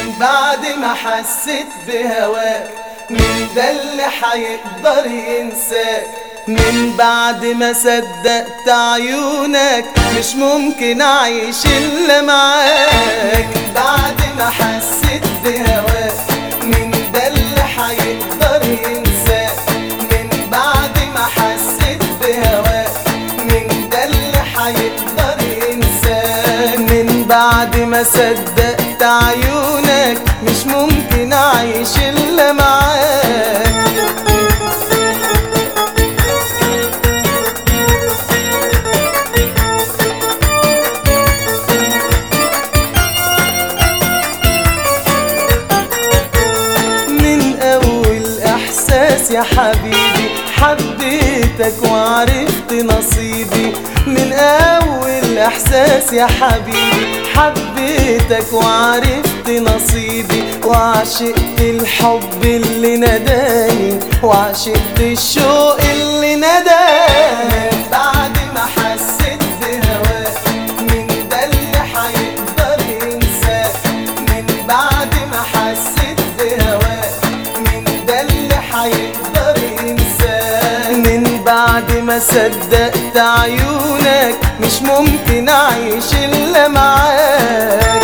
من بعد ما حسيت بهواك مين ده اللي حيقدر ينساك من بعد ما صدقت عيونك مش ممكن اعيش الا معاك من بعد ما حسيت بهواك مين ده اللي حيقدر ينساك من بعد ما حسيت بهواك مين ده اللي حيقدر ينساك من بعد ما صدقت عيونك مش ممكن اعيش الا معاك من اول احساس يا حبيبي حبيتك وعرفت نصيبي من اول احساس يا حبيبي حبيتك وعرفت نصيبي وعشقت الحب اللي نداني وعشقت الشوق اللي نداني بعد ما حسيت بهواك من ده اللي حيقدر ينساك من بعد ما حسيت بهواك من ده اللي حيقدر ينساك من بعد ما صدقت عيونك مش ممكن اعيش الا معاك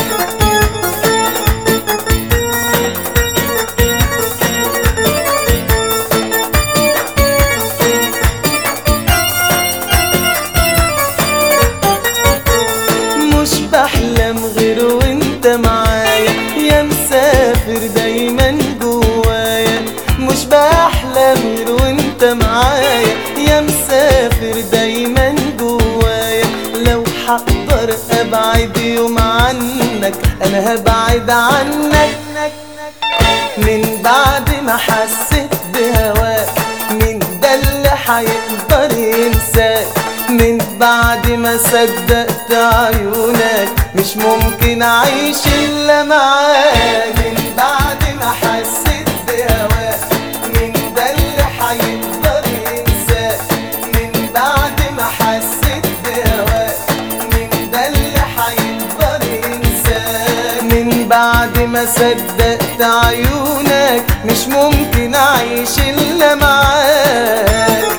مش بحلم غير وانت معايا يا مسافر دايما جوايا مش بحلم غير وانت معايا يا مسافر دايما جوايا لو حقدر ابعد يوم عنك انا هبعد عنك من بعد ما حسيت بهواك مين ده اللي حيقدر ينساك من بعد ما صدقت عيونك مش ممكن اعيش الا معاك من بعد ما حسيت بهواك مين ده اللي حيقدر ينساك من بعد ما حسيت بهواك مين ده اللي حيقدر ينساك من بعد ما صدقت عيونك مش ممكن اعيش الا معاك